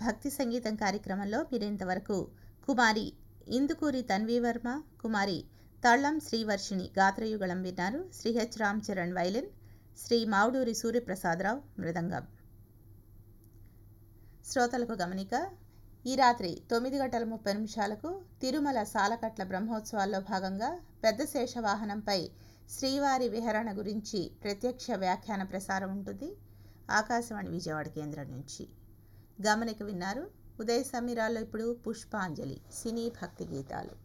భక్తి సంగీతం కార్యక్రమంలో మీరింతవరకు కుమారి ఇందుకూరి తన్వీవర్మ కుమారి తళ్ళం శ్రీవర్షిణి గాత్రయుగళం విన్నారు శ్రీ హెచ్ రామ్ చరణ్ వైలిన్ శ్రీ మావుడూరి సూర్యప్రసాదరావు మృదంగం శ్రోతలకు గమనిక ఈ రాత్రి తొమ్మిది గంటల ముప్పై నిమిషాలకు తిరుమల సాలకట్ల బ్రహ్మోత్సవాల్లో భాగంగా పెద్ద శేషవాహనంపై శ్రీవారి విహరణ గురించి ప్రత్యక్ష వ్యాఖ్యాన ప్రసారం ఉంటుంది ఆకాశవాణి విజయవాడ కేంద్రం నుంచి గమనిక విన్నారు ఉదయ సమీరాల్లో ఇప్పుడు పుష్పాంజలి సినీ భక్తి గీతాలు